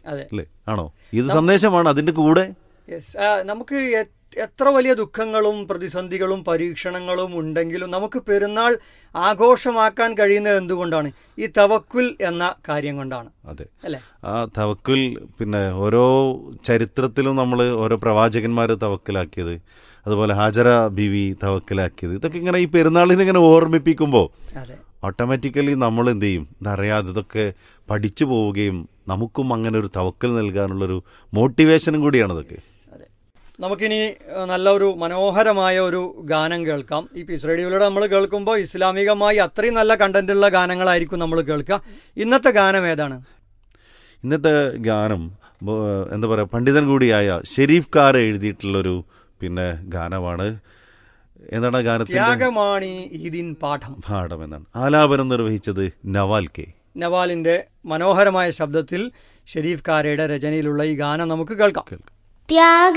അതെ അല്ലേ ആണോ ഇത് സന്ദേശമാണ് അതിന്റെ കൂടെ യെസ് നമുക്ക് എ- എത്ര വലിയ ദുഃഖങ്ങളും പ്രതിസന്ധികളും പരീക്ഷണങ്ങളും ഉണ്ടെങ്കിലും നമുക്ക് പെരുന്നാൾ ആഘോഷമാക്കാൻ കഴിയുന്നത് എന്തുകൊണ്ടാണ് ഈ തവക്കുൽ എന്ന കാര്യം കൊണ്ടാണ് അതെ അല്ലേ ആ തവക്കുൽ പിന്നെ ഓരോ ചരിത്രത്തിലും നമ്മൾ ഓരോ പ്രവാചകന്മാർ തവക്കലാക്കിയത് അതുപോലെ ഹാജര ബിവി തവക്കലാക്കിയത് ഇതൊക്കെ ഇങ്ങനെ ഈ പെരുന്നാളിനെ ഇങ്ങനെ ഓർമ്മിപ്പിക്കുമ്പോൾ അതെ ഓട്ടോമാറ്റിക്കലി നമ്മൾ എന്ത് ചെയ്യും ഇതറിയാതെ ഇതൊക്കെ പഠിച്ചു പോവുകയും നമുക്കും അങ്ങനെ ഒരു തവക്കൽ നൽകാനുള്ളൊരു മോട്ടിവേഷനും കൂടിയാണ് ഇതൊക്കെ അതെ നമുക്കിനി ഏഹ്, നല്ലൊരു മനോഹരമായ ഒരു ഗാനം കേൾക്കാം ഈ പീസ് റേഡിയോയിലൂടെ നമ്മൾ കേൾക്കുമ്പോൾ ഇസ്ലാമികമായി അത്രയും നല്ല കണ്ടന്റ് ഉള്ള ഗാനങ്ങളായിരിക്കും നമ്മൾ കേൾക്കുക ഇന്നത്തെ ഗാനം ഏതാണ് ഇന്നത്തെ ഗാനം ബ- എന്താ പറയുക പണ്ഡിതൻ കൂടിയായ ഷെരീഫ് കാർ എഴുതിയിട്ടുള്ളൊരു പിന്നെ ഗാനമാണ് എന്താണ് ആ ഗാനത്തിന്റെ ത്യാഗമാണി ഈദിൻ പാഠം പാഠം എന്നാണ് ആലാപനം നിർവഹിച്ചത് നവാൽ കെ നവാലിന്റെ മനോഹരമായ ശബ്ദത്തിൽ ഷെരീഫ് കാരയുടെ രചനയിലുള്ള ഈ ഗാനം നമുക്ക് കേൾക്കാം കേൾക്കാം ത്യാഗ